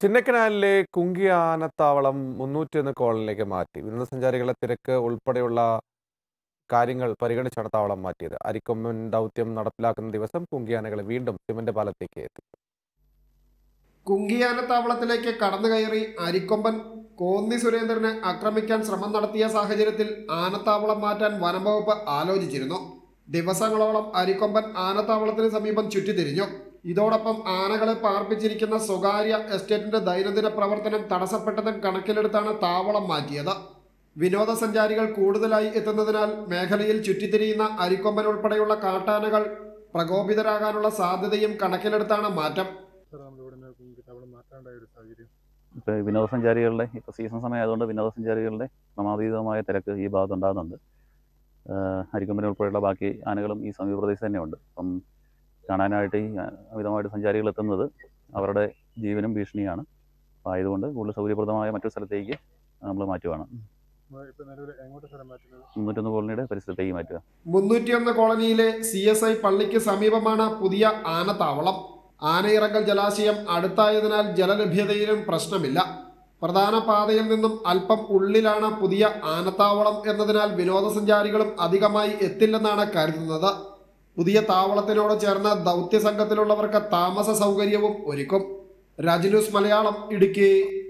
ചിന്നക്കനാലിലെ കുങ്കി ആനത്താവളം മുന്നൂറ്റിയൊന്ന് കോളനിലേക്ക് മാറ്റി വിനോദസഞ്ചാരികളുടെ തിരക്ക് ഉൾപ്പെടെയുള്ള കാര്യങ്ങൾ പരിഗണിച്ചാണ് താവളം മാറ്റിയത് അരിക്കൊമ്പൻ ദൗത്യം നടപ്പിലാക്കുന്ന ദിവസം കുങ്കിയാനകളെ വീണ്ടും സിമന്റ് പാലത്തേക്ക് എത്തി കുങ്കിയാനത്താവളത്തിലേക്ക് കടന്നു കയറി അരിക്കൊമ്പൻ കോന്നി സുരേന്ദ്രനെ ആക്രമിക്കാൻ ശ്രമം നടത്തിയ സാഹചര്യത്തിൽ ആനത്താവളം മാറ്റാൻ വനംവകുപ്പ് ആലോചിച്ചിരുന്നു ദിവസങ്ങളോളം അരിക്കൊമ്പൻ ആനത്താവളത്തിന് സമീപം ചുറ്റിത്തിരിഞ്ഞു ഇതോടൊപ്പം ആനകളെ പാർപ്പിച്ചിരിക്കുന്ന സ്വകാര്യ എസ്റ്റേറ്റിന്റെ ദൈനംദിന പ്രവർത്തനം തടസ്സപ്പെട്ടതും കണക്കിലെടുത്താണ് താവളം മാറ്റിയത് വിനോദസഞ്ചാരികൾ കൂടുതലായി എത്തുന്നതിനാൽ മേഖലയിൽ ചുറ്റിത്തിരിയുന്ന അരിക്കൊമ്പൻ ഉൾപ്പെടെയുള്ള കാട്ടാനകൾ പ്രകോപിതരാകാനുള്ള സാധ്യതയും കണക്കിലെടുത്താണ് മാറ്റം സാർ നമ്മുടെ ഇവിടെ നിന്ന് കുങ്കിത്താവളം മാറ്റാണ്ടായ ഒരു സാഹചര്യം ഇപ്പോൾ വിനോദസഞ്ചാരികളുടെ ഇപ്പോൾ സീസൺ സമയം ആയതുകൊണ്ട് വിനോദസഞ്ചാരികളുടെ ക്രമാതീതമായ തിരക്ക് ഈ ഭാഗത്ത് ഉണ്ടാകുന്നുണ്ട് അരിക്കൊമ്പനെ ഉൾപ്പെടെയുള്ള ബാക്കി ആനകളും ഈ സമീപ പ്രദേശത്ത് തന്നെയുണ്ട് അപ്പം കാണാനായിട്ട് ഈ അമിതമായിട്ട് സഞ്ചാരികൾ എത്തുന്നത് അവരുടെ ജീവനും ഭീഷണിയാണ് അപ്പോൾ ആയതുകൊണ്ട് കൂടുതൽ സൗകര്യപ്രദമായ മറ്റൊരു സ്ഥലത്തേക്ക് നമ്മൾ മാറ്റുവാണ് ഇപ്പൊ നിലവിൽ എങ്ങോട്ട് സ്ഥലം മാറ്റുന്നത് മുന്നൂറ്റൊന്ന് കോളനിയുടെ പരിസരത്തേക്ക് മാറ്റുക മുന്നൂറ്റിയൊന്ന് കോളനിയിലെ സി എസ് ഐ പള്ളിക്ക് സമീപമാണ് പുതിയ ആനത്താവളം ആനയിറങ്കൽ ജലാശയം അടുത്തായതിനാൽ ജലലഭ്യതയിലും പ്രശ്നമില്ല പ്രധാന പാതയിൽ നിന്നും അല്പം ഉള്ളിലാണ് പുതിയ ആനത്താവളം എന്നതിനാൽ വിനോദസഞ്ചാരികളും അധികമായി എത്തില്ലെന്നാണ് കരുതുന്നത് പുതിയ താവളത്തിനോട് ചേർന്ന് ദൗത്യ സംഘത്തിലുള്ളവർക്ക് താമസ സൗകര്യവും ഒരുക്കും രാജ് ന്യൂസ് മലയാളം ഇടുക്കി